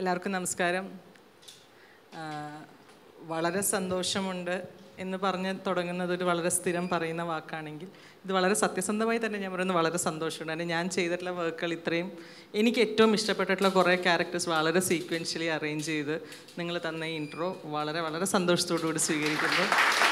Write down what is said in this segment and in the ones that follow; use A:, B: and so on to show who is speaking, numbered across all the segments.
A: എല്ലാവർക്കും നമസ്കാരം ആ, വളരെ സന്തോഷമുണ്ട് എന്ന് പറഞ്ഞ് തുടങ്ങുന്നത് ഒരു വളരെ സ്ഥിരം പറയുന്ന വാക്കാണെങ്കിൽ ഇത് വളരെ സത്യസന്ധമായി തന്നെ ഞാൻ പറയുന്നത് വളരെ സന്തോഷമുണ്ട് കാരണം ഞാൻ ചെയ്തിട്ടുള്ള വർക്കുകൾ ഇത്രയും എനിക്ക് ഏറ്റവും ഇഷ്ടപ്പെട്ടിട്ടുള്ള കുറേ ക്യാരക്ടേഴ്സ് വളരെ സീക്വൻഷ്യലി അറേഞ്ച് ചെയ്ത് നിങ്ങൾ തന്ന ഈ ഇൻട്രോ വളരെ വളരെ സന്തോഷത്തോടു കൂടി സ്വീകരിക്കുന്നു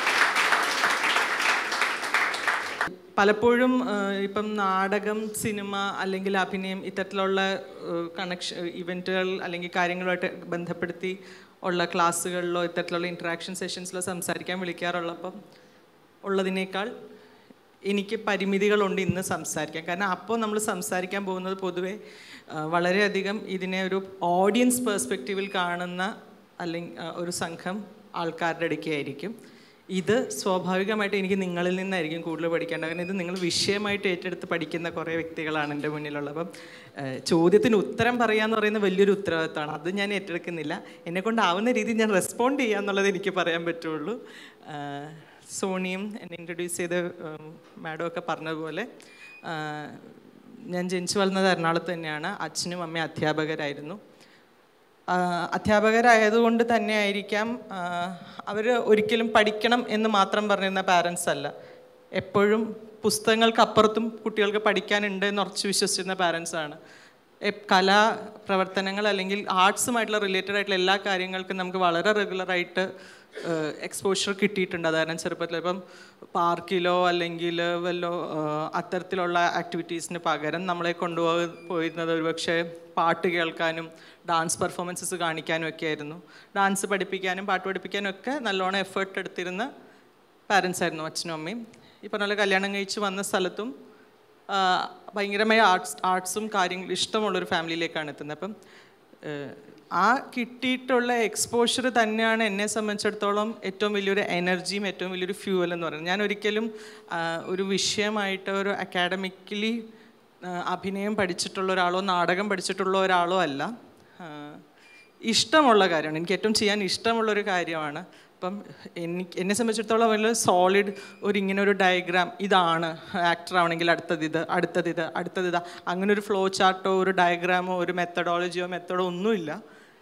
A: പലപ്പോഴും ആ, ഇപ്പം നാടകം സിനിമ അല്ലെങ്കിൽ അഭിനയം ഇത്തരത്തിലുള്ള കണക്ഷൻ ഇവൻറ്റുകൾ അല്ലെങ്കിൽ കാര്യങ്ങളുമായിട്ട് ബന്ധപ്പെടുത്തി ഉള്ള ക്ലാസ്സുകളിലോ ഇത്തരത്തിലുള്ള ഇൻട്രാക്ഷൻ സെഷൻസിലോ സംസാരിക്കാൻ വിളിക്കാറുള്ളപ്പം ഉള്ളതിനേക്കാൾ എനിക്ക് പരിമിതികളുണ്ട് ഇന്ന് സംസാരിക്കാൻ കാരണം അപ്പോൾ നമ്മൾ സംസാരിക്കാൻ പോകുന്നത് പൊതുവെ ആ, വളരെയധികം ഇതിനെ ഒരു ഓഡിയൻസ് പേഴ്സ്പെക്റ്റീവിൽ കാണുന്ന അല്ലെങ്കിൽ ആ, ഒരു സംഘം ആൾക്കാരുടെ ഇടയ്ക്കായിരിക്കും ഇത് സ്വാഭാവികമായിട്ട് എനിക്ക് നിങ്ങളിൽ നിന്നായിരിക്കും കൂടുതൽ പഠിക്കേണ്ടത് കാരണം ഇത് നിങ്ങൾ വിഷയമായിട്ട് ഏറ്റെടുത്ത് പഠിക്കുന്ന കുറേ വ്യക്തികളാണ് എൻ്റെ മുന്നിലുള്ളത് അപ്പം ഏഹ്, ചോദ്യത്തിന് ഉത്തരം പറയാന്ന് പറയുന്ന വലിയൊരു ഉത്തരവാദിത്തമാണ് അത് ഞാൻ ഏറ്റെടുക്കുന്നില്ല എന്നെ കൊണ്ടാവുന്ന രീതിയിൽ ഞാൻ റെസ്പോണ്ട് ചെയ്യുക എന്നുള്ളത് എനിക്ക് പറയാൻ പറ്റുള്ളൂ ഏഹ്, സോണിയും എന്നെ ഇൻട്രൊഡ്യൂസ് ചെയ്ത് മാഡം ഒക്കെ പറഞ്ഞതുപോലെ ഏഹ്, ഞാൻ ജനിച്ചു വളർന്നത് എറണാകുളത്ത് തന്നെയാണ് അച്ഛനും അമ്മയും അധ്യാപകരായിരുന്നു ആ, അധ്യാപകരായതുകൊണ്ട് തന്നെ ആയിരിക്കാം അവർ ഒരിക്കലും പഠിക്കണം എന്ന് മാത്രം പറഞ്ഞിരുന്ന പാരൻസ് അല്ല എപ്പോഴും പുസ്തകങ്ങൾക്കപ്പുറത്തും കുട്ടികൾക്ക് പഠിക്കാനുണ്ട് എന്ന് ഉറച്ചു വിശ്വസിച്ചിരുന്ന പാരൻസ് ആണ് എപ്- കലാ പ്രവർത്തനങ്ങൾ അല്ലെങ്കിൽ ആർട്സുമായിട്ടുള്ള റിലേറ്റഡ് ആയിട്ടുള്ള എല്ലാ കാര്യങ്ങൾക്കും നമുക്ക് വളരെ റെഗുലറായിട്ട് എക്സ്പോഷർ കിട്ടിയിട്ടുണ്ട് അത് കാരണം ചെറുപ്പത്തിൽ ഇപ്പം പാർക്കിലോ അല്ലെങ്കിൽ വല്ലോ ഏഹ്, അത്തരത്തിലുള്ള ആക്ടിവിറ്റീസിന് പകരം നമ്മളെ കൊണ്ടുപോയി പോയിരുന്നത് ഒരുപക്ഷെ പാട്ട് കേൾക്കാനും ഡാൻസ് പെർഫോമൻസസ് കാണിക്കാനും ഒക്കെ ആയിരുന്നു ഡാൻസ് പഠിപ്പിക്കാനും പാട്ട് പഠിപ്പിക്കാനും ഒക്കെ നല്ലോണം എഫേർട്ട് എടുത്തിരുന്ന പാരൻസ് ആയിരുന്നു അച്ഛനും അമ്മയും ഈ പറഞ്ഞ പോലെ കല്യാണം കഴിച്ച് വന്ന സ്ഥലത്തും ആ, ഭയങ്കരമായ ആർട്സ് ആർട്സും കാര്യങ്ങളും ഇഷ്ടമുള്ളൊരു ഫാമിലിയിലേക്കാണ് എത്തുന്നത് അപ്പം ഏഹ്, ആ കിട്ടിയിട്ടുള്ള എക്സ്പോഷർ തന്നെയാണ് എന്നെ സംബന്ധിച്ചിടത്തോളം ഏറ്റവും വലിയൊരു എനർജിയും ഏറ്റവും വലിയൊരു ഫ്യൂവൽ എന്ന് പറയുന്നത് ഞാൻ ഒരിക്കലും ആ, ഒരു വിഷയമായിട്ട് ഒരു അക്കാഡമിക്കലി അഭിനയം പഠിച്ചിട്ടുള്ള ഒരാളോ നാടകം പഠിച്ചിട്ടുള്ള ഒരാളോ അല്ല ആ, ഇഷ്ടമുള്ള കാര്യമാണ് എനിക്ക് ഏറ്റവും ചെയ്യാൻ ഇഷ്ടമുള്ളൊരു കാര്യമാണ് അപ്പം എനിക്ക് എന്നെ സംബന്ധിച്ചിടത്തോളം വലിയ സോളിഡ് ഒരു ഇങ്ങനെ ഒരു ഡയഗ്രാം ഇതാണ് ആക്ടർ ആവണമെങ്കിൽ അടുത്തത് ഇത് അടുത്തത് ഇത് അടുത്തത് ഇതാ അങ്ങനെ ഒരു ഫ്ലോ ചാർട്ടോ ഒരു ഡയഗ്രാമോ ഒരു മെത്തഡോളജിയോ മെത്തഡോ ഒന്നുമില്ല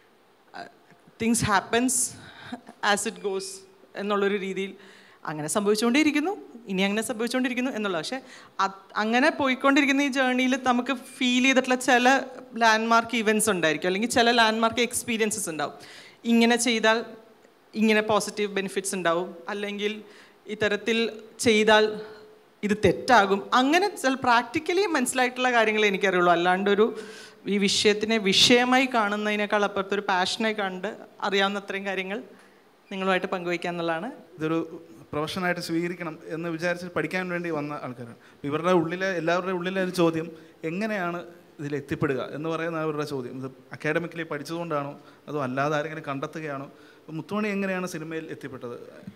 A: things happens as it goes എന്നുള്ളൊരു രീതിയിൽ അങ്ങനെ സംഭവിച്ചുകൊണ്ടേയിരിക്കുന്നു ഇനി അങ്ങനെ സംഭവിച്ചുകൊണ്ടിരിക്കുന്നു എന്നുള്ളത് പക്ഷേ അത് അങ്ങനെ പോയിക്കൊണ്ടിരിക്കുന്ന ഈ ജേർണിയിൽ നമുക്ക് ഫീൽ ചെയ്തിട്ടുള്ള ചില ലാൻഡ്മാർക്ക് ഇവൻറ്റ്സ് ഉണ്ടായിരിക്കും അല്ലെങ്കിൽ ചില ലാൻഡ്മാർക്ക് എക്സ്പീരിയൻസസ് ഉണ്ടാവും ഇങ്ങനെ ചെയ്താൽ ഇങ്ങനെ പോസിറ്റീവ് ബെനിഫിറ്റ്സ് ഉണ്ടാവും അല്ലെങ്കിൽ ഇത്തരത്തിൽ ചെയ്താൽ ഇത് തെറ്റാകും അങ്ങനെ ചില പ്രാക്ടിക്കലി മനസ്സിലായിട്ടുള്ള കാര്യങ്ങളെ എനിക്കറിയുള്ളൂ അല്ലാണ്ട് ഒരു ഈ വിഷയത്തിനെ വിഷയമായി കാണുന്നതിനേക്കാൾ അപ്പുറത്തൊരു പാഷനായി കണ്ട് അറിയാവുന്ന അത്രയും കാര്യങ്ങൾ നിങ്ങളുമായിട്ട് പങ്കുവയ്ക്കുക എന്നുള്ളതാണ്
B: ഇതൊരു പ്രൊഫഷനായിട്ട് സ്വീകരിക്കണം എന്ന് വിചാരിച്ച് പഠിക്കാൻ വേണ്ടി വന്ന ആൾക്കാരാണ് അപ്പോൾ ഇവരുടെ ഉള്ളിലെ എല്ലാവരുടെ ഉള്ളിലെ ഒരു ചോദ്യം എങ്ങനെയാണ് ഇതിൽ എത്തിപ്പെടുക എന്ന് പറയുന്ന അവരുടെ ചോദ്യം ഇത് അക്കാഡമിക്കലി പഠിച്ചതുകൊണ്ടാണോ അതോ അല്ലാതെ ആരെങ്കിലും കണ്ടെത്തുകയാണോ അപ്പോൾ മുത്തുമണി എങ്ങനെയാണ് സിനിമയിൽ എത്തിപ്പെട്ടത്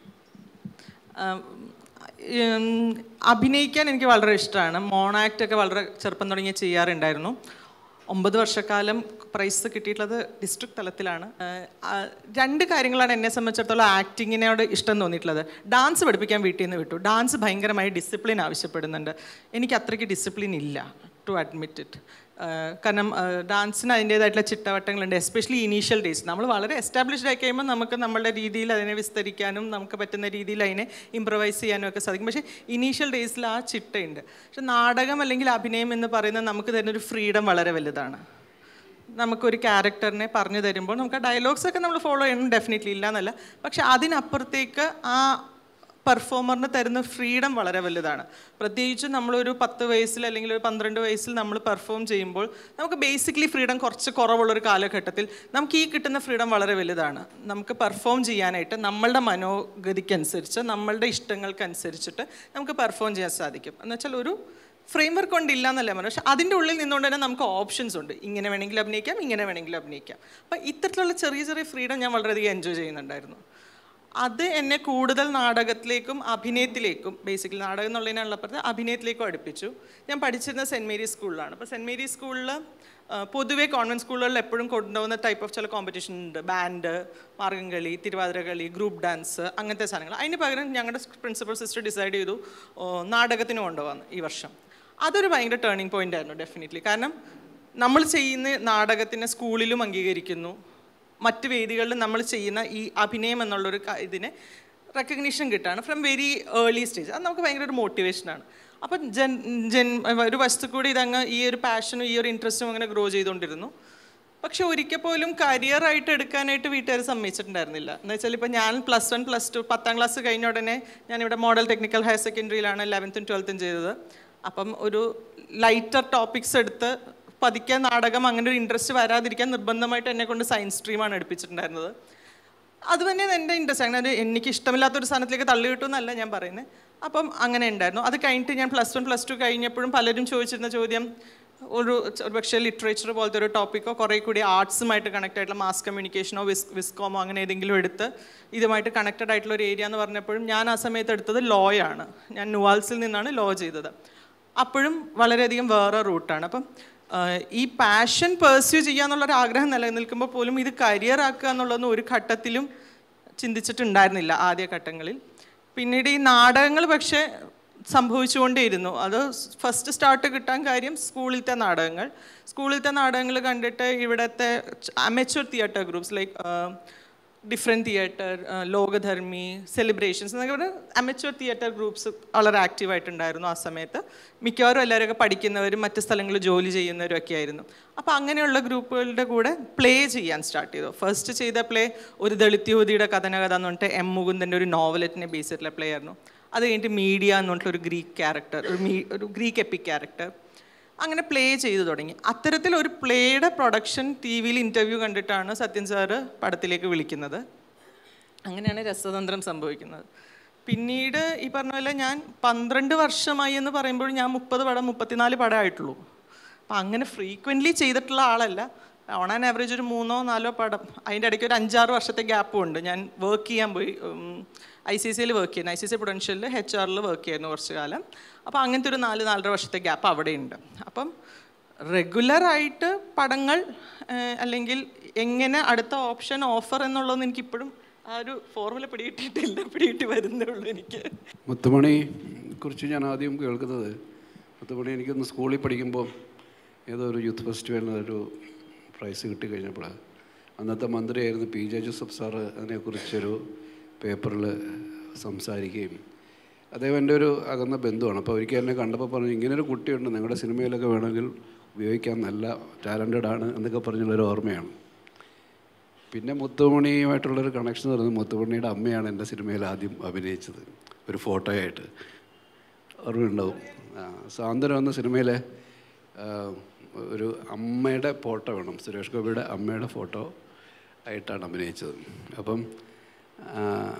A: ആം, ഉം, അഭിനയിക്കാൻ എനിക്ക് വളരെ ഇഷ്ടമാണ് മോണാക്റ്റ് ഒക്കെ വളരെ ചെറുപ്പം തുടങ്ങി ചെയ്യാറുണ്ടായിരുന്നു ഒമ്പത് വർഷക്കാലം പ്രൈസ് കിട്ടിയിട്ടുള്ളത് ഡിസ്ട്രിക്ട് തലത്തിലാണ് ആഹ്, ആ, രണ്ട് കാര്യങ്ങളാണ് എന്നെ സംബന്ധിച്ചിടത്തോളം ആക്ടിങ്ങിനോട് ഇഷ്ടം തോന്നിയിട്ടുള്ളത് ഡാൻസ് പഠിപ്പിക്കാൻ വീട്ടിൽ നിന്ന് വിട്ടു ഡാൻസ് ഭയങ്കരമായി ഡിസിപ്ലിൻ ആവശ്യപ്പെടുന്നുണ്ട് എനിക്ക് അത്രയ്ക്ക് ഡിസിപ്ലിൻ ഇല്ല ടു അഡ്മിറ്റ് ഇറ്റ് കാരണം ഡാൻസിന് അതിൻ്റേതായിട്ടുള്ള ചിട്ടവട്ടങ്ങളുണ്ട് എസ്പെഷ്യലി ഇനീഷ്യൽ ഡേയ്സ് നമ്മൾ വളരെ എസ്റ്റാബ്ലിഷ്ഡ് ആയി കഴിയുമ്പോൾ നമുക്ക് നമ്മളുടെ രീതിയിൽ അതിനെ വിസ്തരിക്കാനും നമുക്ക് പറ്റുന്ന രീതിയിൽ അതിനെ ഇമ്പ്രവൈസ് ചെയ്യാനും ഒക്കെ സാധിക്കും പക്ഷേ ഇനീഷ്യൽ ഡേയ്സിൽ ആ ചിട്ടയുണ്ട് പക്ഷെ നാടകം അല്ലെങ്കിൽ അഭിനയം എന്ന് പറയുന്നത് നമുക്ക് തരുന്നൊരു ഫ്രീഡം വളരെ വലുതാണ് നമുക്കൊരു ക്യാരക്ടറിനെ പറഞ്ഞു തരുമ്പോൾ നമുക്ക് ആ ഡയലോഗ്സ് ഒക്കെ നമ്മൾ ഫോളോ ചെയ്യണം ഡെഫിനറ്റ്ലി ഇല്ല എന്നല്ല പക്ഷെ അതിനപ്പുറത്തേക്ക് ആ പെർഫോമറിന് തരുന്ന ഫ്രീഡം വളരെ വലുതാണ് പ്രത്യേകിച്ച് നമ്മളൊരു പത്ത് വയസ്സിൽ അല്ലെങ്കിൽ ഒരു പന്ത്രണ്ട് വയസ്സിൽ നമ്മൾ പെർഫോം ചെയ്യുമ്പോൾ നമുക്ക് ബേസിക്കലി ഫ്രീഡം കുറച്ച് കുറവുള്ളൊരു കാലഘട്ടത്തിൽ നമുക്ക് ഈ കിട്ടുന്ന ഫ്രീഡം വളരെ വലുതാണ് നമുക്ക് പെർഫോം ചെയ്യാനായിട്ട് നമ്മളുടെ മനോഗതിക്കനുസരിച്ച് നമ്മളുടെ ഇഷ്ടങ്ങൾക്കനുസരിച്ചിട്ട് നമുക്ക് പെർഫോം ചെയ്യാൻ സാധിക്കും എന്ന് വെച്ചാൽ ഒരു ഫ്രെയിം വർക്ക് കൊണ്ടില്ല എന്നല്ല പറഞ്ഞു പക്ഷെ അതിൻ്റെ ഉള്ളിൽ നിന്നുകൊണ്ട് തന്നെ നമുക്ക് ഓപ്ഷൻസ് ഉണ്ട് ഇങ്ങനെ വേണമെങ്കിൽ അഭിനയിക്കാം ഇങ്ങനെ വേണമെങ്കിൽ അഭിനയിക്കാം അപ്പം ഇത്തരത്തിലുള്ള ചെറിയ ചെറിയ ഫ്രീഡം ഞാൻ വളരെയധികം എൻജോയ് ചെയ്യുന്നുണ്ടായിരുന്നു അത് എന്നെ കൂടുതൽ നാടകത്തിലേക്കും അഭിനയത്തിലേക്കും ബേസിക്കലി നാടകം എന്നുള്ളതിനുള്ളപ്പുറത്ത് അഭിനയത്തിലേക്കും അടുപ്പിച്ചു ഞാൻ പഠിച്ചിരുന്ന സെൻറ്റ് മേരീസ് സ്കൂളിലാണ് അപ്പോൾ സെൻറ്റ് മേരീസ് സ്കൂളിൽ പൊതുവേ കോൺവെൻറ്റ് സ്കൂളുകളിൽ എപ്പോഴും കൊണ്ടുപോകുന്ന ടൈപ്പ് ഓഫ് ചില കോമ്പറ്റീഷൻ ഉണ്ട് band Margamkali Thiruvathirakali group dance അങ്ങനത്തെ സാധനങ്ങൾ അതിന് പകരം ഞങ്ങളുടെ പ്രിൻസിപ്പൽ സിസ്റ്റർ ഡിസൈഡ് ചെയ്തു ഓ, നാടകത്തിന് കൊണ്ടുപോകാൻ ഈ വർഷം അതൊരു ഭയങ്കര ടേണിംഗ് പോയിന്റ് ആയിരുന്നു ഡെഫിനറ്റ്ലി കാരണം നമ്മൾ ചെയ്യുന്ന നാടകത്തിനെ സ്കൂളിലും അംഗീകരിക്കുന്നു മറ്റ് വേദികളിലും നമ്മൾ ചെയ്യുന്ന ഈ അഭിനയം എന്നുള്ളൊരു ക- ഇതിന് റെക്കഗ്നീഷൻ കിട്ടുകയാണ് ഫ്രം വെരി ഏർലി സ്റ്റേജ് അത് നമുക്ക് ഭയങ്കര ഒരു മോട്ടിവേഷനാണ് അപ്പം ജൻ ജൻ ഒരു വസ്തു കൂടി ഇതങ്ങ് ഈ ഒരു പാഷനും ഈ ഒരു ഇൻട്രസ്റ്റും അങ്ങനെ ഗ്രോ ചെയ്തുകൊണ്ടിരുന്നു പക്ഷെ ഒരിക്കൽ പോലും കരിയർ ആയിട്ട് എടുക്കാനായിട്ട് വീട്ടുകാർ സമ്മതിച്ചിട്ടുണ്ടായിരുന്നില്ല എന്ന് വെച്ചാൽ ഇപ്പോൾ ഞാൻ പ്ലസ് വൺ പ്ലസ് ടു പത്താം ക്ലാസ് കഴിഞ്ഞ ഉടനെ ഞാനിവിടെ മോഡൽ ടെക്നിക്കൽ ഹയർ സെക്കൻഡറിയിലാണ് ലെവൻത്തും ട്വൽത്തും ചെയ്തത് അപ്പം ഒരു ലൈറ്റർ ടോപ്പിക്സ് എടുത്ത് പതിക്കാൻ നാടകം അങ്ങനെ ഒരു ഇൻട്രസ്റ്റ് വരാതിരിക്കാൻ നിർബന്ധമായിട്ട് എന്നെ കൊണ്ട് സയൻസ് സ്ട്രീമാണ് എടുപ്പിച്ചിട്ടുണ്ടായിരുന്നത് അത് തന്നെ എൻ്റെ ഇൻട്രസ്റ്റ് അങ്ങനെ ഒരു എനിക്ക് ഇഷ്ടമില്ലാത്തൊരു സ്ഥാനത്തിലേക്ക് തള്ളി കിട്ടുമെന്നല്ല ഞാൻ പറയുന്നത് അപ്പം അങ്ങനെ ഉണ്ടായിരുന്നു അത് കഴിഞ്ഞിട്ട് ഞാൻ പ്ലസ് വൺ പ്ലസ് ടു കഴിഞ്ഞപ്പോഴും പലരും ചോദിച്ചിരുന്ന ചോദ്യം ഒരു ഒരു പക്ഷേ ലിറ്ററേച്ചർ പോലത്തെ ഒരു ടോപ്പിക്കോ കുറേ കൂടി ആർട്സുമായിട്ട് കണക്ട് ആയിട്ടുള്ള മാസ് കമ്മ്യൂണിക്കേഷനോ വിസ് വിസ്കോമോ അങ്ങനെ ഏതെങ്കിലും എടുത്ത് ഇതുമായിട്ട് കണക്റ്റഡ് ആയിട്ടുള്ള ഒരു ഏരിയ എന്ന് പറഞ്ഞപ്പോഴും ഞാൻ ആ സമയത്ത് എടുത്തത് ലോയാണ് ഞാൻ നുവാൽസിൽ നിന്നാണ് ലോ ചെയ്തത് അപ്പോഴും വളരെയധികം വേറെ റൂട്ടാണ് അപ്പം ആഹ് ഈ പാഷൻ പേഴ്സ്യൂ ചെയ്യാന്നുള്ളൊരു ആഗ്രഹം നിലനിൽക്കുമ്പോൾ പോലും ഇത് കരിയർ ആക്കുക എന്നുള്ളതൊന്നും ഒരു ഘട്ടത്തിലും ചിന്തിച്ചിട്ടുണ്ടായിരുന്നില്ല ആദ്യ ഘട്ടങ്ങളിൽ പിന്നീട് ഈ നാടകങ്ങൾ പക്ഷേ സംഭവിച്ചുകൊണ്ടേയിരുന്നു അത് ഫസ്റ്റ് സ്റ്റാർട്ട് കിട്ടാൻ കാര്യം സ്കൂളിലത്തെ നാടകങ്ങൾ സ്കൂളിലത്തെ നാടകങ്ങൾ കണ്ടിട്ട് ഇവിടുത്തെ amateur theatre groups like different theatre Lokadharmi celebrations എന്നൊക്കെ പറഞ്ഞാൽ അമച്വർ തിയേറ്റർ ഗ്രൂപ്പ്സ് വളരെ ആക്റ്റീവായിട്ടുണ്ടായിരുന്നു ആ സമയത്ത് മിക്കവാറും എല്ലാവരൊക്കെ പഠിക്കുന്നവരും മറ്റ് സ്ഥലങ്ങളിൽ ജോലി ചെയ്യുന്നവരും ഒക്കെ ആയിരുന്നു അപ്പോൾ അങ്ങനെയുള്ള ഗ്രൂപ്പുകളുടെ കൂടെ പ്ലേ ചെയ്യാൻ സ്റ്റാർട്ട് ചെയ്തു ഫസ്റ്റ് ചെയ്ത പ്ലേ ഒരു ദളിത് യുവതിയുടെ കഥനകഥ എന്ന് പറഞ്ഞിട്ട് എം മുകുന്ദൻ്റെ ഒരു നോവലറ്റിനെ ബേസ് ചെയ്തിട്ടുള്ള പ്ലേ ആയിരുന്നു അത് കഴിഞ്ഞിട്ട് മീഡിയ എന്ന് പറഞ്ഞിട്ടുള്ള ഒരു ഗ്രീക്ക് ക്യാരക്ടർ ഒരു മീ ഒരു ഗ്രീക്ക് എപ്പിക് ക്യാരക്ടർ അങ്ങനെ പ്ലേ ചെയ്തു തുടങ്ങി അത്തരത്തിൽ ഒരു പ്ലേയുടെ പ്രൊഡക്ഷൻ ടി വിയിൽ ഇൻ്റർവ്യൂ കണ്ടിട്ടാണ് സത്യൻ സാറ് പടത്തിലേക്ക് വിളിക്കുന്നത് അങ്ങനെയാണ് രസതന്ത്രം സംഭവിക്കുന്നത് പിന്നീട് ഈ പറഞ്ഞ പോലെ ഞാൻ പന്ത്രണ്ട് വർഷമായി എന്ന് പറയുമ്പോൾ ഞാൻ മുപ്പത് പടം മുപ്പത്തിനാല് പടം ആയിട്ടുള്ളൂ അപ്പം അങ്ങനെ ഫ്രീക്വൻ്റ്ലി ചെയ്തിട്ടുള്ള ആളല്ല ഓൺ ആൻ ആവറേജ് ഒരു മൂന്നോ നാലോ പടം അതിൻ്റെ ഇടയ്ക്ക് ഒരു അഞ്ചാറ് വർഷത്തെ ഗ്യാപ്പും ഉണ്ട് ഞാൻ വർക്ക് ചെയ്യാൻ പോയി ഐ സി സിയിൽ വർക്ക് ചെയ്യുന്നു ഐ സി സി പ്രൊഡൻഷ്യലിൽ എച്ച് ആറിൽ വർക്ക് ചെയ്യുന്നു കുറച്ച് കാലം അപ്പോൾ അങ്ങനത്തെ ഒരു നാല് നാലര വർഷത്തെ ഗ്യാപ്പ് അവിടെയുണ്ട് അപ്പം റെഗുലറായിട്ട് പടങ്ങൾ ഏഹ്, അല്ലെങ്കിൽ എങ്ങനെ അടുത്ത ഓപ്ഷൻ ഓഫർ എന്നുള്ളതൊന്നും എനിക്കിപ്പോഴും ആ ഒരു ഫോർമുല പിടികിട്ടിയിട്ടില്ല പിടികിട്ടി വരുന്നേ ഉള്ളൂ എനിക്ക്
C: മുത്തുമണി കുറിച്ച് ഞാൻ ആദ്യം കേൾക്കുന്നത് മുത്തുമണി എനിക്കൊന്ന് സ്കൂളിൽ പഠിക്കുമ്പോൾ ഏതോ ഒരു യൂത്ത് ഫെസ്റ്റിവലിന് ഒരു പ്രൈസ് കിട്ടി കഴിഞ്ഞപ്പോൾ അന്നത്തെ മന്ത്രിയായിരുന്നു പി ജെ ജോസഫ് സാറ് അതിനെക്കുറിച്ചൊരു പേപ്പറിൽ സംസാരിക്കുകയും അദ്ദേഹം എൻ്റെ ഒരു അകന്ന ബന്ധുവാണ് അപ്പോൾ ഒരിക്കൽ എന്നെ കണ്ടപ്പോൾ പറഞ്ഞു ഇങ്ങനൊരു കുട്ടിയുണ്ട് നിങ്ങളുടെ സിനിമയിലൊക്കെ വേണമെങ്കിൽ ഉപയോഗിക്കാൻ നല്ല ടാലൻറ്റഡ് ആണ് എന്നൊക്കെ പറഞ്ഞുള്ളൊരു ഓർമ്മയാണ് പിന്നെ മുത്തുമണിയുമായിട്ടുള്ളൊരു കണക്ഷൻ എന്ന് പറയുന്നത് മുത്തുമണിയുടെ അമ്മയാണ് എൻ്റെ സിനിമയിൽ ആദ്യം അഭിനയിച്ചത് ഒരു ഫോട്ടോയായിട്ട് ഓർമ്മയുണ്ടാവും ആ സാന്ത്വനം എന്ന സിനിമയിലെ ആ, ഒരു അമ്മയുടെ ഫോട്ടോ വേണം സുരേഷ് ഗോപിയുടെ അമ്മയുടെ ഫോട്ടോ ആയിട്ടാണ് അഭിനയിച്ചത് അപ്പം ആ,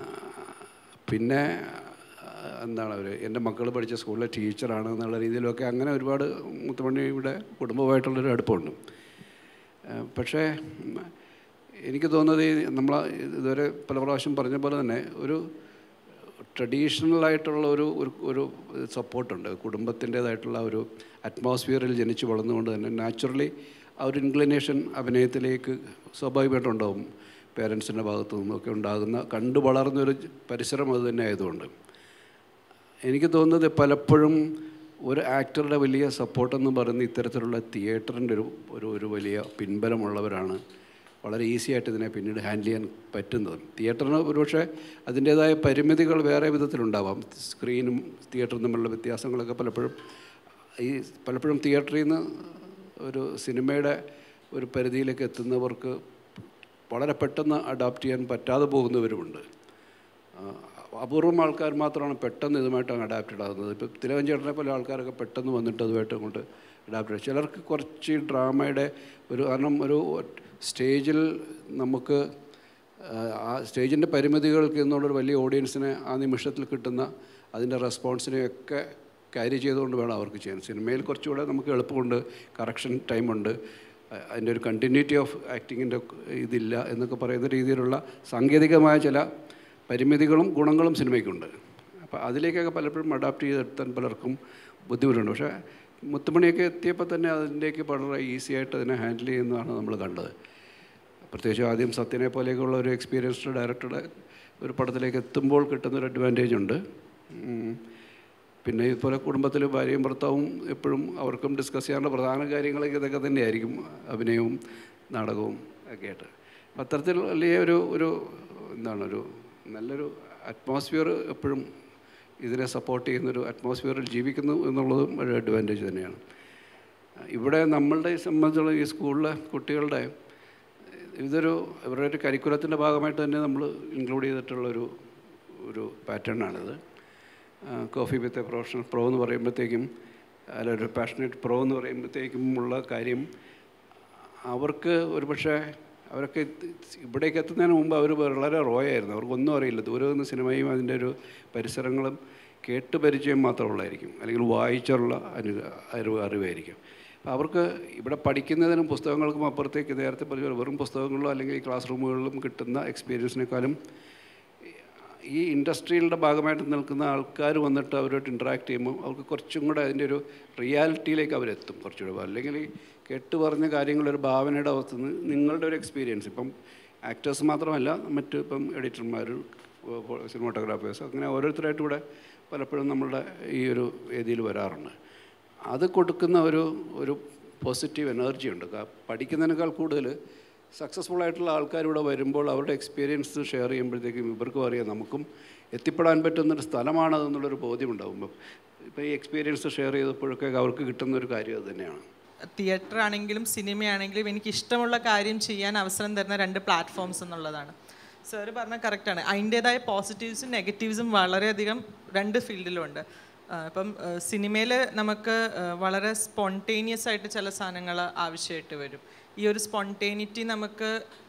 C: പിന്നെ ആ, എന്താണ് അവർ എൻ്റെ മക്കൾ പഠിച്ച സ്കൂളിലെ ടീച്ചറാണ് എന്നുള്ള രീതിയിലൊക്കെ അങ്ങനെ ഒരുപാട് മുത്തുമണിയുടെ കുടുംബമായിട്ടുള്ളൊരു അടുപ്പമുണ്ട് ആ, പക്ഷേ ഉം, എനിക്ക് തോന്നുന്നത് ഈ നമ്മൾ ഇതുവരെ പല പ്രാവശ്യം പറഞ്ഞ പോലെ തന്നെ ഒരു ട്രഡീഷണൽ ആയിട്ടുള്ള ഒരു ഒരു ഒരു സപ്പോർട്ടുണ്ട് കുടുംബത്തിൻ്റേതായിട്ടുള്ള ഒരു അറ്റ്മോസ്ഫിയറിൽ ജനിച്ചു വളർന്നുകൊണ്ട് തന്നെ നാച്ചുറലി ആ ഒരു ഇൻക്ലിനേഷൻ അഭിനയത്തിലേക്ക് സ്വാഭാവികമായിട്ടും ഉണ്ടാവും പേരൻസിൻ്റെ ഭാഗത്തു നിന്നൊക്കെ ഉണ്ടാകുന്ന കണ്ടു വളർന്നൊരു പരിസരം അത് തന്നെ ആയതുകൊണ്ട് എനിക്ക് തോന്നുന്നത് പലപ്പോഴും ഒരു ആക്ടറുടെ വലിയ സപ്പോർട്ടെന്ന് പറയുന്ന ഇത്തരത്തിലുള്ള തിയേറ്ററിൻ്റെ ഒരു ഒരു ഒരു വലിയ പിൻബലമുള്ളവരാണ് വളരെ ഈസി ആയിട്ട് ഇതിനെ പിന്നീട് ഹാൻഡിൽ ചെയ്യാൻ പറ്റുന്നത് തിയേറ്ററിന് ഒരുപക്ഷെ അതിൻ്റേതായ പരിമിതികൾ വേറെ വിധത്തിലുണ്ടാവാം സ്ക്രീനും തിയേറ്ററും തമ്മിലുള്ള വ്യത്യാസങ്ങളൊക്കെ പലപ്പോഴും ഈ പലപ്പോഴും തിയേറ്ററിൽ നിന്ന് ഒരു സിനിമയുടെ ഒരു പരിധിയിലേക്ക് എത്തുന്നവർക്ക് വളരെ പെട്ടെന്ന് അഡാപ്റ്റ് ചെയ്യാൻ പറ്റാതെ പോകുന്നവരുമുണ്ട് ആ, അപൂർവം ആൾക്കാർ മാത്രമാണ് പെട്ടെന്ന് ഇതുമായിട്ട് അങ്ങ് അഡാപ്റ്റഡ് ആകുന്നത് ഇപ്പോൾ തിലകൻ ചേട്ടനെ പോലെ ആൾക്കാരൊക്കെ പെട്ടെന്ന് വന്നിട്ട് അതുമായിട്ട് അങ്ങോട്ട് അഡാപ്റ്റ് ചിലർക്ക് കുറച്ച് ഈ ഡ്രാമയുടെ ഒരു കാരണം ഒരു സ്റ്റേജിൽ നമുക്ക് ആ, ആ സ്റ്റേജിൻ്റെ പരിമിതികൾക്ക് എന്നുള്ളൊരു വലിയ ഓഡിയൻസിനെ ആ നിമിഷത്തിൽ കിട്ടുന്ന അതിൻ്റെ റെസ്പോൺസിനെയൊക്കെ ക്യാരി ചെയ്തുകൊണ്ട് വേണം അവർക്ക് ചെയ്യാൻ സിനിമയിൽ കുറച്ചുകൂടെ നമുക്ക് എളുപ്പമുണ്ട് കറക്ഷൻ ടൈമുണ്ട് അതിൻ്റെ ഒരു കണ്ടിന്യൂറ്റി ഓഫ് ആക്ടിങ്ങിൻ്റെ ഇതില്ല എന്നൊക്കെ പറയുന്ന രീതിയിലുള്ള സാങ്കേതികമായ ചില പരിമിതികളും ഗുണങ്ങളും സിനിമയ്ക്കുണ്ട് അപ്പോൾ അതിലേക്കൊക്കെ പലപ്പോഴും അഡാപ്റ്റ് ചെയ്തെടുത്താൻ പലർക്കും ബുദ്ധിമുട്ടുണ്ട് പക്ഷേ മുത്തുമണിയൊക്കെ എത്തിയപ്പോൾ തന്നെ അതിൻ്റെയൊക്കെ വളരെ ഈസി ആയിട്ട് അതിനെ ഹാൻഡിൽ ചെയ്യുന്നതാണ് നമ്മൾ കണ്ടത് പ്രത്യേകിച്ച് ആദ്യം സത്യനെ പോലെയൊക്കെയുള്ള ഒരു എക്സ്പീരിയൻസ്ഡ് ഡയറക്ടറുടെ ഒരു പടത്തിലേക്ക് എത്തുമ്പോൾ കിട്ടുന്നൊരു അഡ്വാൻറ്റേജ് ഉണ്ട് ഉം. പിന്നെ ഇതുപോലെ കുടുംബത്തിൽ ഭാര്യയും ഭർത്താവും എപ്പോഴും അവർക്കും ഡിസ്കസ് ചെയ്യാനുള്ള പ്രധാന കാര്യങ്ങളൊക്കെ ഇതൊക്കെ തന്നെയായിരിക്കും അഭിനയവും നാടകവും ഒക്കെ ആയിട്ട് അപ്പം അത്തരത്തിൽ വലിയ ഒരു ഒരു എന്താണ് ഒരു നല്ലൊരു അറ്റ്മോസ്ഫിയർ എപ്പോഴും ഇതിനെ സപ്പോർട്ട് ചെയ്യുന്നൊരു അറ്റ്മോസ്ഫിയറിൽ ജീവിക്കുന്നു എന്നുള്ളതും ഒരു അഡ്വാൻറ്റേജ് തന്നെയാണ് ഇവിടെ നമ്മളുടെ സംബന്ധിച്ചുള്ള ഈ സ്കൂളിലെ കുട്ടികളുടെ ഇതൊരു ഇവരുടെ ഒരു കരിക്കുലത്തിൻ്റെ ഭാഗമായിട്ട് തന്നെ നമ്മൾ ഇൻക്ലൂഡ് ചെയ്തിട്ടുള്ളൊരു ഒരു പാറ്റേണാണിത് coffee with a professional pro എന്ന് പറയുമ്പോഴത്തേക്കും അല്ലൊരു പാഷനേറ്റ് പ്രോ എന്ന് പറയുമ്പോഴത്തേക്കും ഉള്ള കാര്യം അവർക്ക് ഒരു പക്ഷേ അവരൊക്കെ ഇത് ഇവിടേക്ക് എത്തുന്നതിന് മുമ്പ് അവർ വളരെ റോയായിരുന്നു അവർക്കൊന്നും അറിയില്ല ദൂരെ നിന്ന് സിനിമയും അതിൻ്റെ ഒരു പരിസരങ്ങളും കേട്ട് പരിചയം മാത്രമുള്ളതായിരിക്കും അല്ലെങ്കിൽ വായിച്ചുള്ള അനു അറിവ് അറിവായിരിക്കും അപ്പോൾ അവർക്ക് ഇവിടെ പഠിക്കുന്നതിനും പുസ്തകങ്ങൾക്കും അപ്പുറത്തേക്ക് നേരത്തെ പറഞ്ഞ പോലെ വെറും പുസ്തകങ്ങളിലോ അല്ലെങ്കിൽ ക്ലാസ് റൂമുകളിലും കിട്ടുന്ന എക്സ്പീരിയൻസിനേക്കാളും ഈ ഇൻഡസ്ട്രിയുടെ ഭാഗമായിട്ട് നിൽക്കുന്ന ആൾക്കാർ വന്നിട്ട് അവരോട്ട് ഇൻട്രാക്ട് ചെയ്യുമ്പോൾ അവർക്ക് കുറച്ചും കൂടെ അതിൻ്റെ ഒരു റിയാലിറ്റിയിലേക്ക് അവരെത്തും കുറച്ചുകൂടെ അല്ലെങ്കിൽ ഈ കേട്ട് പറഞ്ഞ കാര്യങ്ങളൊരു ഭാവനയുടെ അവസ്ഥ നിന്ന് നിങ്ങളുടെ ഒരു എക്സ്പീരിയൻസ് ഇപ്പം ആക്ടേഴ്സ് മാത്രമല്ല മറ്റ് ഇപ്പം എഡിറ്റർമാർ സിനിമാട്ടോഗ്രാഫേഴ്സ് അങ്ങനെ ഓരോരുത്തരായിട്ട് ഇവിടെ പലപ്പോഴും നമ്മളുടെ ഈ ഒരു വേദിയിൽ വരാറുണ്ട് അത് കൊടുക്കുന്ന ഒരു ഒരു പോസിറ്റീവ് എനർജി ഉണ്ട് കാ- പഠിക്കുന്നതിനേക്കാൾ കൂടുതൽ സക്സസ്ഫുൾ ആയിട്ടുള്ള ആൾക്കാർ ഇവിടെ വരുമ്പോൾ അവരുടെ എക്സ്പീരിയൻസ് ഷെയർ ചെയ്യുമ്പോഴത്തേക്കും ഇവർക്കും അറിയാം നമുക്കും എത്തിപ്പെടാൻ പറ്റുന്നൊരു സ്ഥലമാണതെന്നുള്ളൊരു ബോധ്യം ഉണ്ടാകുമ്പോൾ ഇപ്പോൾ ഈ എക്സ്പീരിയൻസ് ഷെയർ ചെയ്തപ്പോഴൊക്കെ അവർക്ക് കിട്ടുന്ന ഒരു കാര്യം അത് തന്നെയാണ്
A: തിയേറ്റർ ആണെങ്കിലും സിനിമയാണെങ്കിലും എനിക്ക് ഇഷ്ടമുള്ള കാര്യം ചെയ്യാൻ അവസരം തരുന്ന രണ്ട് പ്ലാറ്റ്ഫോംസ് എന്നുള്ളതാണ് സാറ് പറഞ്ഞ കറക്റ്റാണ് അതിൻ്റേതായ പോസിറ്റീവ്സും നെഗറ്റീവ്സും വളരെയധികം രണ്ട് ഫീൽഡിലുണ്ട് ആ, ഇപ്പം സിനിമയിൽ നമുക്ക് ആ, വളരെ സ്പോണ്ടേനിയസ് ആയിട്ട് ചില സാധനങ്ങൾ ആവശ്യമായിട്ട് വരും ഈ ഒരു സ്പോണ്ടേനിറ്റി നമുക്ക്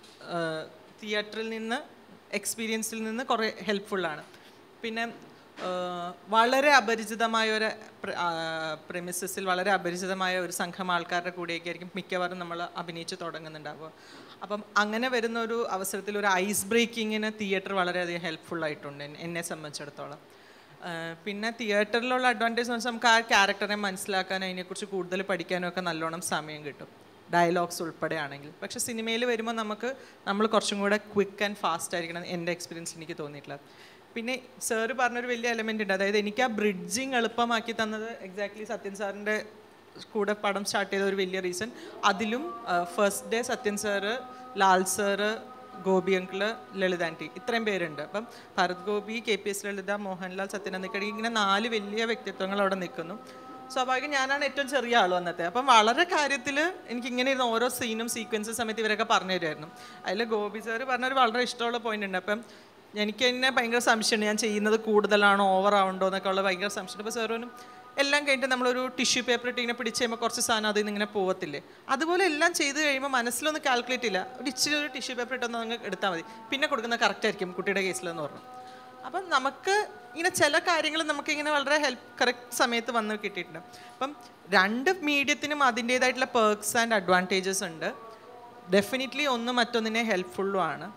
A: തിയേറ്ററിൽ നിന്ന് എക്സ്പീരിയൻസിൽ നിന്ന് കുറേ ഹെൽപ്ഫുള്ളാണ് പിന്നെ ആഹ് വളരെ അപരിചിതമായ ഒരു പ്രെമിസസിൽ വളരെ അപരിചിതമായ ഒരു സംഘം ആൾക്കാരുടെ കൂടെയൊക്കെ ആയിരിക്കും മിക്കവാറും നമ്മൾ അഭിനയിച്ച് തുടങ്ങുന്നുണ്ടാവുക അപ്പം അങ്ങനെ വരുന്ന ഒരു അവസരത്തിൽ ഒരു ഐസ് ബ്രേക്കിങ്ങിന് തിയേറ്റർ വളരെയധികം ഹെൽപ്ഫുൾ ആയിട്ടുണ്ട് എൻ- എന്നെ സംബന്ധിച്ചിടത്തോളം ആഹ് പിന്നെ തിയേറ്ററിലുള്ള അഡ്വാൻറ്റേജ് എന്ന് വെച്ചാൽ നമുക്ക് ആ ക്യാരക്ടറെ മനസ്സിലാക്കാനും അതിനെക്കുറിച്ച് കൂടുതൽ പഠിക്കാനും ഒക്കെ നല്ലോണം സമയം കിട്ടും ഡയലോഗ്സ് ഉൾപ്പെടെയാണെങ്കിൽ പക്ഷേ സിനിമയിൽ വരുമ്പോൾ നമുക്ക് നമ്മൾ കുറച്ചും കൂടെ ക്വിക്ക് ആൻഡ് ഫാസ്റ്റ് ആയിരിക്കണം എൻ്റെ എക്സ്പീരിയൻസ് എനിക്ക് തോന്നിയിട്ടുള്ളത് പിന്നെ സാറ് പറഞ്ഞൊരു വലിയ എലമെൻ്റ് ഉണ്ട് അതായത് എനിക്ക് ആ ബ്രിഡ്ജിങ് എളുപ്പമാക്കി തന്നത് എക്സാക്ട്ലി സത്യൻ സാറിൻ്റെ കൂടെ പടം സ്റ്റാർട്ട് ചെയ്ത ഒരു വലിയ റീസൺ അതിലും first day Sathyan sir Lal sir Gopi uncle Lalitha aunty ഇത്രയും പേരുണ്ട് അപ്പം Bharath Gopi K P S Lalitha Mohanlal സത്യനന്ദിക്കടി ഇങ്ങനെ നാല് വലിയ വ്യക്തിത്വങ്ങൾ അവിടെ നിൽക്കുന്നു സ്വാഭാവികം ഞാനാണ് ഏറ്റവും ചെറിയ ആൾ വന്നത്തെ അപ്പം വളരെ കാര്യത്തിൽ എനിക്ക് ഇങ്ങനെ ഇരുന്ന് ഓരോ സീനും സീക്വൻസും സമയത്ത് ഇവരൊക്കെ പറഞ്ഞു തരുമായിരുന്നു അതിൽ ഗോപി സാറ് പറഞ്ഞൊരു വളരെ ഇഷ്ടമുള്ള പോയിന്റ് ഉണ്ട് അപ്പം എനിക്ക് തന്നെ ഭയങ്കര സംശയമുണ്ട് ഞാൻ ചെയ്യുന്നത് കൂടുതലാണോ ഓവർ ആവണ്ടോ എന്നൊക്കെ ഉള്ള ഭയങ്കര സംശയമുണ്ട് അപ്പോൾ സാറിനും എല്ലാം കഴിഞ്ഞിട്ട് നമ്മളൊരു ടിഷ്യൂ പേപ്പർ ഇട്ട് ഇങ്ങനെ പിടിച്ച് കഴിയുമ്പോൾ കുറച്ച് സാധനം അതിൽ നിന്ന് ഇങ്ങനെ പോകത്തില്ലേ അതുപോലെ എല്ലാം ചെയ്ത് കഴിയുമ്പോൾ മനസ്സിലൊന്നും കാൽക്കുലേറ്റ് ഇല്ല ഒരു ഇച്ചിരി ഒരു ടിഷ്യൂ പേപ്പർ ഇട്ടൊന്ന് അങ്ങ് എടുത്താൽ മതി പിന്നെ കൊടുക്കുന്നത് കറക്റ്റ് ആയിരിക്കും കുട്ടിയുടെ കേസിലെന്ന് പറഞ്ഞു അപ്പം നമുക്ക് ഇങ്ങനെ ചില കാര്യങ്ങൾ നമുക്ക് ഇങ്ങനെ വളരെ ഹെൽപ്പ് കറക്റ്റ് സമയത്ത് വന്ന് കിട്ടിയിട്ടുണ്ട് അപ്പം രണ്ട് മീഡിയത്തിനും അതിൻ്റേതായിട്ടുള്ള പേർക്സ് ആൻഡ് അഡ്വാൻറ്റേജസ് ഉണ്ട് ഡെഫിനറ്റ്ലി ഒന്ന് മറ്റൊന്നിനെ ഹെൽപ്ഫുള്ളും ആണ്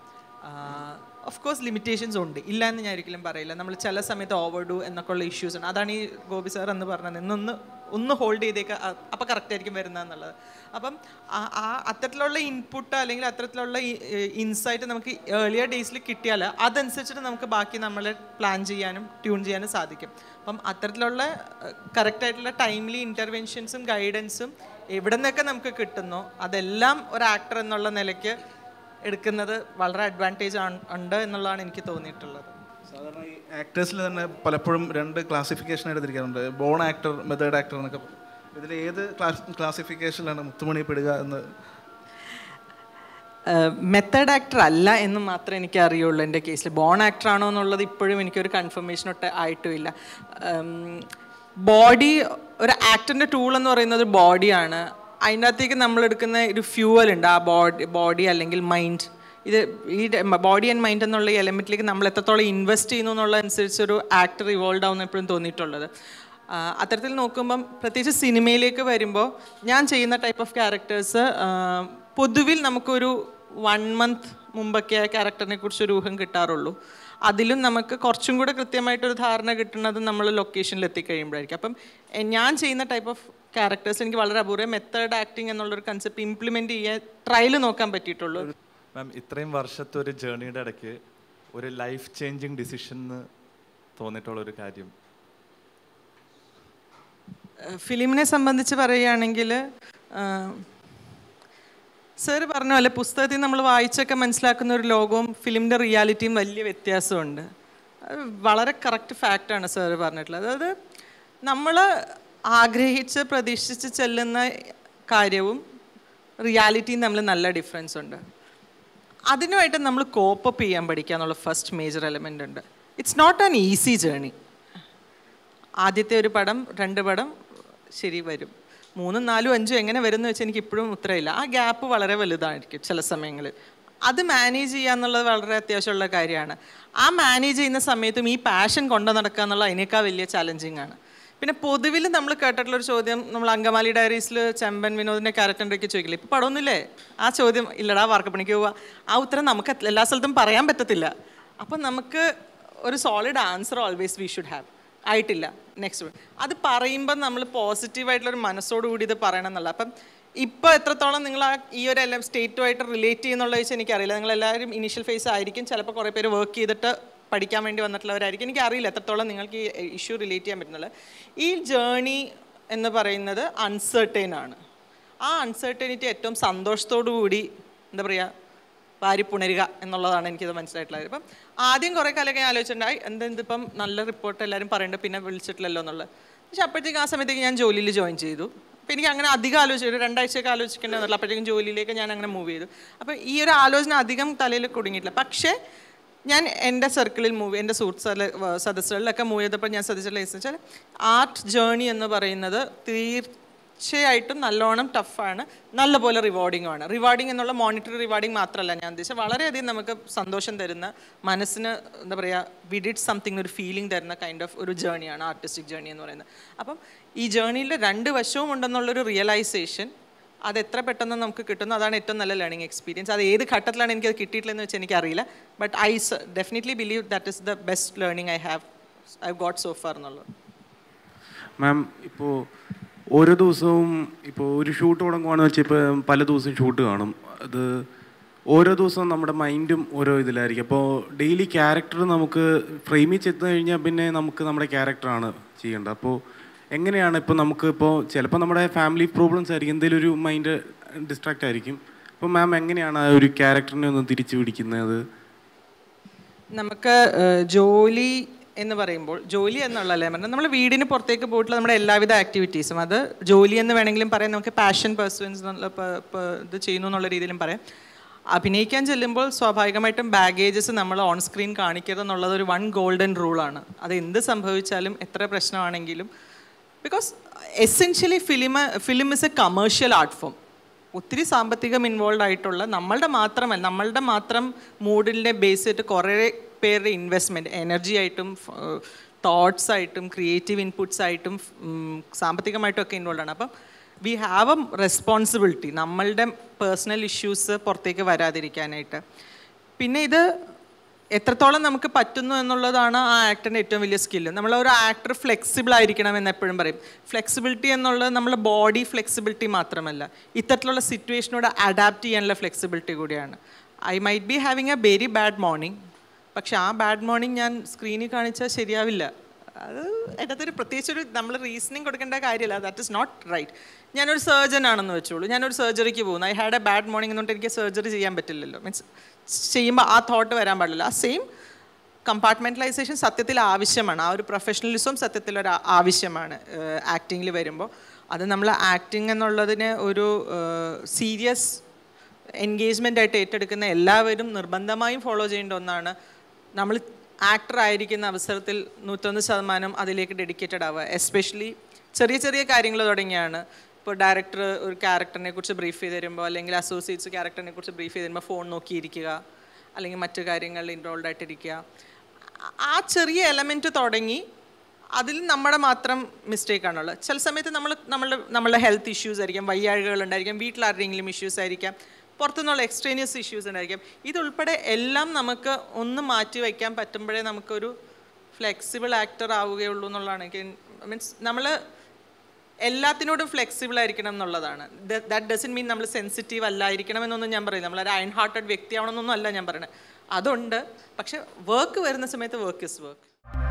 A: ഓഫ് കോഴ്സ് ലിമിറ്റേഷൻസ് ഉണ്ട് ഇല്ല എന്ന് ഞാൻ ഒരിക്കലും പറയില്ല നമ്മൾ ചില സമയത്ത് ഓവർ ഡു എന്നൊക്കെ ഉള്ള ഇഷ്യൂസ് ഉണ്ട് അതാണ് ഈ ഗോപി സാർ എന്ന് പറഞ്ഞത് ഇന്നൊന്ന് ഒന്ന് ഹോൾഡ് ചെയ്തേക്ക് അപ്പം കറക്റ്റ് ആയിരിക്കും വരുന്നതെന്നുള്ളത് അപ്പം ആ- ആ അത്തരത്തിലുള്ള ഇൻപുട്ട് അല്ലെങ്കിൽ അത്തരത്തിലുള്ള ഇൻസൈറ്റ് നമുക്ക് ഏർലിയർ ഡേയ്സിൽ കിട്ടിയാൽ അതനുസരിച്ചിട്ട് നമുക്ക് ബാക്കി നമ്മൾ പ്ലാൻ ചെയ്യാനും ട്യൂൺ ചെയ്യാനും സാധിക്കും അപ്പം അത്തരത്തിലുള്ള കറക്റ്റായിട്ടുള്ള ടൈംലി ഇൻ്റർവെൻഷൻസും ഗൈഡൻസും എവിടെ നിന്നൊക്കെ നമുക്ക് കിട്ടുന്നോ അതെല്ലാം ഒരു ആക്ടർ എന്നുള്ള നിലയ്ക്ക് എടുക്കുന്നത് വളരെ അഡ്വാൻറ്റേജ് ഉണ്ട് എന്നുള്ളതാണ് എനിക്ക് തോന്നിയിട്ടുള്ളത്
B: സാധാരണ ഈ ആക്ടേഴ്സിൽ തന്നെ പലപ്പോഴും രണ്ട് ക്ലാസിഫിക്കേഷൻ എടുത്തിരിക്കാറുണ്ട് ബോൺ ആക്ടർ മെത്തേഡ് ആക്ടർ എന്നൊക്കെ ഇതിൽ ഏത് ക്ലാസ് ക്ലാസിഫിക്കേഷനിലാണ് മുത്തുമണി പെടുക എന്ന്
A: മെത്തേഡ് ആക്ടർ അല്ല എന്ന് മാത്രമേ എനിക്ക് അറിയുള്ളൂ എൻ്റെ കേസിൽ ബോൺ ആക്ടർ ആണോ എന്നുള്ളത് ഇപ്പോഴും എനിക്കൊരു കൺഫർമേഷൻ ഒട്ട് ആയിട്ടുമില്ല ബോഡി ഒരു ആക്ടറിൻ്റെ ടൂൾ എന്ന് പറയുന്നത് ബോഡിയാണ് അതിൻ്റെ അകത്തേക്ക് നമ്മൾ എടുക്കുന്ന ഒരു ഫ്യൂവൽ ഉണ്ട് ആ ബോഡി ബോഡി അല്ലെങ്കിൽ മൈൻഡ് ഇത് ഈ ബോഡി ആൻഡ് മൈൻഡ് എന്നുള്ള ഈ എലമെൻറ്റിലേക്ക് നമ്മൾ എത്രത്തോളം ഇൻവെസ്റ്റ് ചെയ്യുന്നു എന്നുള്ളതനുസരിച്ച് ഒരു ആക്ടർ ഇവോൾവ് ആവുന്ന എപ്പോഴും തോന്നിയിട്ടുള്ളത് ആ, അത്തരത്തിൽ നോക്കുമ്പം പ്രത്യേകിച്ച് സിനിമയിലേക്ക് വരുമ്പോൾ ഞാൻ ചെയ്യുന്ന ടൈപ്പ് ഓഫ് ക്യാരക്ടേഴ്സ് പൊതുവിൽ നമുക്കൊരു വൺ മന്ത് മുമ്പൊക്കെ ആ ക്യാരക്ടറിനെ കുറിച്ച് ഒരു ഊഹം കിട്ടാറുള്ളൂ അതിലും നമുക്ക് കുറച്ചും കൂടെ കൃത്യമായിട്ടൊരു ധാരണ കിട്ടുന്നത് നമ്മൾ ലൊക്കേഷനിൽ എത്തിക്കഴിയുമ്പോഴായിരിക്കും അപ്പം എ, ഞാൻ ചെയ്യുന്ന ടൈപ്പ് ഓഫ് ക്യാരക്ടേഴ്സ് എനിക്ക് വളരെ അപൂർവം മെത്തേഡ് ആക്ടിങ് എന്നുള്ളൊരു കൺസെപ്റ്റ് ഇംപ്ലിമെൻറ്റ് ചെയ്യാൻ ട്രയൽ നോക്കാൻ പറ്റിയിട്ടുള്ളൂ
D: മാം ഇത്രയും വർഷത്തെ ഒരു ജേർണിയുടെ ഇടയ്ക്ക് ഒരു ലൈഫ് ചേഞ്ചിങ് ഡിസിഷൻ എന്ന് തോന്നിയിട്ടുള്ള ഒരു കാര്യം
A: ഫിലിമിനെ സംബന്ധിച്ച് പറയുകയാണെങ്കിൽ സാറ് പറഞ്ഞ പോലെ പുസ്തകത്തിൽ നമ്മൾ വായിച്ചൊക്കെ മനസ്സിലാക്കുന്ന ഒരു ലോകവും ഫിലിമിൻ്റെ റിയാലിറ്റിയും വലിയ വ്യത്യാസമുണ്ട് അത് വളരെ കറക്റ്റ് ഫാക്റ്റാണ് സാറ് പറഞ്ഞിട്ടുള്ളത് അതായത് നമ്മൾ ആഗ്രഹിച്ച് പ്രതീക്ഷിച്ച് ചെല്ലുന്ന കാര്യവും റിയാലിറ്റിയും തമ്മിൽ നല്ല ഡിഫറൻസ് ഉണ്ട് അതിനുമായിട്ട് നമ്മൾ കോപ്പപ്പ് ചെയ്യാൻ പഠിക്കുക എന്നുള്ള ഫസ്റ്റ് മേജർ എലമെൻ്റ് ഉണ്ട് it's not an easy journey ആദ്യത്തെ ഒരു പടം രണ്ട് പടം ശരി വരും മൂന്നും നാലും അഞ്ചും എങ്ങനെ വരും എന്ന് വെച്ചാൽ എനിക്ക് ഇപ്പോഴും ഉത്തരവില്ല ആ ഗ്യാപ്പ് വളരെ വലുതായിരിക്കും ചില സമയങ്ങളിൽ അത് മാനേജ് ചെയ്യുക എന്നുള്ളത് വളരെ അത്യാവശ്യമുള്ള കാര്യമാണ് ആ മാനേജ് ചെയ്യുന്ന സമയത്തും ഈ പാഷൻ കൊണ്ടു നടക്കുക എന്നുള്ളത് അതിനേക്കാൾ വലിയ ചലഞ്ചിങ് ആണ് പിന്നെ പൊതുവിൽ നമ്മൾ കേട്ടിട്ടുള്ള ഒരു ചോദ്യം നമ്മൾ അങ്കമാലി ഡയറീസിൽ ചെമ്പൻ വിനോദിൻ്റെ ക്യാരക്ടറിൻ്റെയൊക്കെ ചോദിക്കില്ല ഇപ്പോൾ പടമൊന്നുമില്ലേ ആ ചോദ്യം ഇല്ലടാ വാർക്കപ്പണിക്ക് പോവുക ആ ഉത്തരം നമുക്ക് എല്ലാ സ്ഥലത്തും പറയാൻ പറ്റത്തില്ല അപ്പം നമുക്ക് ഒരു solid answer always we should have ആയിട്ടില്ല നെക്സ്റ്റ് അത് പറയുമ്പോൾ നമ്മൾ പോസിറ്റീവായിട്ടുള്ളൊരു മനസ്സോടുകൂടി ഇത് പറയണം എന്നുള്ള അപ്പം ഇപ്പോൾ എത്രത്തോളം നിങ്ങൾ ആ ഈ ഒരു എല്ലാം സ്റ്റേറ്റുമായിട്ട് റിലേറ്റ് ചെയ്യുന്നുള്ള വെച്ചാൽ എനിക്കറിയില്ല നിങ്ങൾ എല്ലാവരും ഇനീഷ്യൽ ഫേസ് ആയിരിക്കും ചിലപ്പോൾ കുറേ പേര് വർക്ക് ചെയ്തിട്ട് പഠിക്കാൻ വേണ്ടി വന്നിട്ടുള്ളവരായിരിക്കും എനിക്കറിയില്ല എത്രത്തോളം നിങ്ങൾക്ക് ഈ ഇഷ്യൂ റിലേറ്റ് ചെയ്യാൻ പറ്റുന്നുള്ളത് ഈ ജേണി എന്ന് പറയുന്നത് അൺസർട്ടൈൻ ആണ് ആ അൺസർട്ടനിറ്റി ഏറ്റവും സന്തോഷത്തോടു കൂടി എന്താ പറയുക വാരി പുണരുക എന്നുള്ളതാണ് എനിക്കിത് മനസ്സിലായിട്ടുള്ളത് ഇപ്പം ആദ്യം കുറേ കാലമൊക്കെ ഞാൻ ആലോചിച്ചിട്ടുണ്ടായി എന്തെന്തിപ്പം നല്ല റിപ്പോർട്ട് എല്ലാവരും പറയുന്നുണ്ട് പിന്നെ വിളിച്ചിട്ടില്ലല്ലോ എന്നുള്ളത് പക്ഷെ അപ്പോഴത്തേക്ക് ആ സമയത്തേക്ക് ഞാൻ ജോലിയിൽ ജോയിൻ ചെയ്തു അപ്പോൾ എനിക്ക് അങ്ങനെ അധികം ആലോചിച്ചു ഒരു രണ്ടാഴ്ചയൊക്കെ ആലോചിക്കേണ്ടതല്ല അപ്പോഴത്തേക്കും ജോലിയിലേക്ക് ഞാൻ അങ്ങനെ മൂവ് ചെയ്തു അപ്പോൾ ഈ ഒരു ആലോചന അധികം തലയിൽ കുടുങ്ങിയിട്ടില്ല പക്ഷേ ഞാൻ എൻ്റെ സർക്കിളിൽ മൂവ് എൻ്റെ സുഹൃത്ത് സല- സദസ്സുകളിലൊക്കെ മൂവ് ചെയ്തപ്പോൾ ഞാൻ ശ്രദ്ധിച്ചിട്ടുള്ള വെച്ചാൽ ആർട്ട് ജേണി എന്ന് പറയുന്നത് തീർച്ചയായിട്ടും നല്ലോണം ടഫാണ് നല്ലപോലെ റിവാർഡിംഗ് ആണ് റിവാർഡിംഗ് എന്നുള്ള മോണിറ്ററി റിവാർഡിംഗ് മാത്രമല്ല ഞാൻ ഉദ്ദേശിച്ചത് വളരെയധികം നമുക്ക് സന്തോഷം തരുന്ന മനസ്സിന് എന്താ പറയുക വി ഡിഡ് സംതിങ് ഒരു ഫീലിംഗ് തരുന്ന കൈൻഡ് ഓഫ് ഒരു ജേണിയാണ് ആർട്ടിസ്റ്റിക് ജേണി എന്ന് പറയുന്നത് അപ്പം ഈ ജേണിയിൽ രണ്ട് വശവും ഉണ്ടെന്നുള്ളൊരു റിയലൈസേഷൻ അത് എത്ര പെട്ടെന്ന് നമുക്ക് കിട്ടുന്നു അതാണ് ഏറ്റവും നല്ല ലേണിംഗ് എക്സ്പീരിയൻസ് അത് ഏത് ഘട്ടത്തിലാണ് എനിക്കത് കിട്ടിയിട്ടില്ലെന്ന് വെച്ചാൽ എനിക്കറിയില്ല but I definitely believe that is the best learning I have I got so far എന്നുള്ളത്
E: മാം ഇപ്പോൾ ഓരോ ദിവസവും ഇപ്പോൾ ഒരു ഷൂട്ട് തുടങ്ങുവാണെന്ന് വെച്ചാൽ ഇപ്പോൾ പല ദിവസവും ഷൂട്ട് കാണും അത് ഓരോ ദിവസവും നമ്മുടെ മൈൻഡും ഓരോ ഇതിലായിരിക്കും അപ്പോൾ ഡെയിലി ക്യാരക്ടർ നമുക്ക് ഫ്രെയിമിൽ ചെന്ന് കഴിഞ്ഞാൽ പിന്നെ നമുക്ക് നമ്മുടെ ക്യാരക്ടറാണ് ചെയ്യേണ്ടത് അപ്പോൾ എങ്ങനെയാണ് ഇപ്പോൾ നമുക്ക് ഇപ്പോൾ ചിലപ്പോൾ നമ്മുടെ ഫാമിലി പ്രോബ്ലംസ് ആയിരിക്കും എന്തെങ്കിലും ഒരു മൈൻഡ് ഡിസ്ട്രാക്റ്റ് ആയിരിക്കും അപ്പോൾ മാം എങ്ങനെയാണ് ആ ഒരു ക്യാരക്ടറിനെ ഒന്ന് തിരിച്ചു പിടിക്കുന്നത്
A: നമുക്ക് ഏഹ്, ജോലി എന്ന് പറയുമ്പോൾ ജോലി എന്നുള്ളതല്ലേ പറഞ്ഞാൽ നമ്മൾ വീടിന് പുറത്തേക്ക് പോയിട്ടുള്ള നമ്മുടെ എല്ലാവിധ ആക്ടിവിറ്റീസും അത് ജോലി എന്ന് വേണമെങ്കിലും പറയാം നമുക്ക് പാഷൻ പേഴ്സൺസ് എന്നുള്ള പ- പ- ഇത് ചെയ്യുന്നു എന്നുള്ള രീതിയിലും പറയാം അഭിനയിക്കാൻ ചെല്ലുമ്പോൾ സ്വാഭാവികമായിട്ടും ബാഗേജസ് നമ്മൾ ഓൺ സ്ക്രീൻ കാണിക്കരുത് എന്നുള്ളത് ഒരു വൺ ഗോൾഡൻ റൂളാണ് അത് എന്ത് സംഭവിച്ചാലും എത്ര പ്രശ്നമാണെങ്കിലും because essentially film film is a commercial art form ഒത്തിരി സാമ്പത്തികം ഇൻവോൾവ് ആയിട്ടുള്ള നമ്മളുടെ മാത്രമല്ല നമ്മളുടെ മാത്രം മൂഡിൻ്റെ ബേസ് ചെയ്തിട്ട് കുറേ പേരുടെ ഇൻവെസ്റ്റ്മെൻറ്റ് എനർജി ആയിട്ടും തോട്ട്സ് ആയിട്ടും ക്രിയേറ്റീവ് ഇൻപുട്സ് ആയിട്ടും ഉം, സാമ്പത്തികമായിട്ടും ഒക്കെ ഇൻവോൾവ് ആണ് അപ്പം വി ഹാവ് എ റെസ്പോൺസിബിലിറ്റി നമ്മളുടെ പേഴ്സണൽ ഇഷ്യൂസ് പുറത്തേക്ക് വരാതിരിക്കാനായിട്ട് പിന്നെ ഇത് എത്രത്തോളം നമുക്ക് പറ്റുന്നു എന്നുള്ളതാണ് ആ ആക്ടറിൻ്റെ ഏറ്റവും വലിയ സ്കില്ല് നമ്മൾ ഒരു ആക്ടർ ഫ്ലെക്സിബിൾ ആയിരിക്കണം എന്ന് എപ്പോഴും പറയും ഫ്ലെക്സിബിലിറ്റി എന്നുള്ളത് നമ്മുടെ ബോഡി ഫ്ലെക്സിബിലിറ്റി മാത്രമല്ല ഇത്തരത്തിലുള്ള സിറ്റുവേഷനോട് അഡാപ്റ്റ് ചെയ്യാനുള്ള ഫ്ലെക്സിബിലിറ്റി കൂടിയാണ് I might be having a very bad morning പക്ഷെ ആ ബാഡ് മോർണിംഗ് ഞാൻ സ്ക്രീനിൽ കാണിച്ചാൽ ശരിയാവില്ല അത് എൻ്റെ അകത്തൊരു പ്രത്യേകിച്ച് ഒരു നമ്മൾ റീസണിങ് കൊടുക്കേണ്ട കാര്യമില്ല ദാറ്റ് ഇസ് നോട്ട് റൈറ്റ് ഞാനൊരു സർജൻ ആണെന്ന് വെച്ചോളൂ ഞാനൊരു സർജറിക്ക് പോകുന്നു I had a bad morning എന്നുകൊണ്ട് എനിക്ക് സർജറി ചെയ്യാൻ പറ്റില്ലല്ലോ മീൻസ് ചെയ്യുമ്പോൾ ആ തോട്ട് വരാൻ പാടില്ല ആ സെയിം കമ്പാർട്ട്മെൻറ്റലൈസേഷൻ സത്യത്തിൽ ആവശ്യമാണ് ആ ഒരു പ്രൊഫഷണലിസം സത്യത്തിൽ ഒരു ആ- ആവശ്യമാണ് ആക്ടിങ്ങിൽ വരുമ്പോൾ അത് നമ്മൾ ആക്ടിങ് എന്നുള്ളതിന് ഒരു സീരിയസ് എൻഗേജ്മെൻ്റ് ആയിട്ട് ഏറ്റെടുക്കുന്ന എല്ലാവരും നിർബന്ധമായും ഫോളോ ചെയ്യേണ്ട ഒന്നാണ് നമ്മൾ ആക്ടർ ആയിരിക്കുന്ന അവസരത്തിൽ നൂറ്റൊന്ന് ശതമാനം അതിലേക്ക് ഡെഡിക്കേറ്റഡ് ആവുക എസ്പെഷ്യലി ചെറിയ ചെറിയ കാര്യങ്ങൾ തുടങ്ങിയാണ് ഇപ്പോൾ ഡയറക്ടർ ഒരു ക്യാരക്ടറിനെ കുറിച്ച് ബ്രീഫ് ചെയ്ത് തരുമ്പോൾ അല്ലെങ്കിൽ അസോസിയേറ്റ്സ് ക്യാരക്ടറിനെ കുറിച്ച് ബ്രീഫ് ചെയ്ത് തരുമ്പോൾ ഫോൺ നോക്കിയിരിക്കുക അല്ലെങ്കിൽ മറ്റു കാര്യങ്ങളിൽ ഇൻവോൾവ് ആയിട്ടിരിക്കുക ആ- ആ ചെറിയ എലമെൻറ്റ് തുടങ്ങി അതിൽ നമ്മുടെ മാത്രം മിസ്റ്റേക്ക് ആണുള്ളത് ചില സമയത്ത് നമ്മൾ നമ്മളുടെ നമ്മളുടെ ഹെൽത്ത് ഇഷ്യൂസ് ആയിരിക്കാം വയ്യാഴികൾ ഉണ്ടായിരിക്കാം വീട്ടിലാരുടെയെങ്കിലും ഇഷ്യൂസ് ആയിരിക്കാം പുറത്തുനിന്നുള്ള എക്സ്ട്രേനിയസ് ഇഷ്യൂസ് ഉണ്ടായിരിക്കാം ഇതുൾപ്പെടെ എല്ലാം നമുക്ക് ഒന്ന് മാറ്റി വയ്ക്കാൻ പറ്റുമ്പോഴേ നമുക്കൊരു ഫ്ലെക്സിബിൾ ആക്ടർ ആവുകയുള്ളൂ എന്നുള്ളതാണ് എനിക്ക് മീൻസ് നമ്മൾ എല്ലാത്തിനോടും ഫ്ലെക്സിബിൾ ആയിരിക്കണം എന്നുള്ളതാണ് ദാറ്റ് ഡസൻ മീൻ നമ്മൾ സെൻസിറ്റീവ് അല്ലായിരിക്കണം എന്നൊന്നും ഞാൻ പറയുന്നത് നമ്മളൊരു അയൺ ഹാർട്ടഡ് വ്യക്തിയാവണമെന്നൊന്നും അല്ല ഞാൻ പറയുന്നത് അതുണ്ട് പക്ഷെ വർക്ക് വരുന്ന സമയത്ത് വർക്ക് ഇസ് വർക്ക്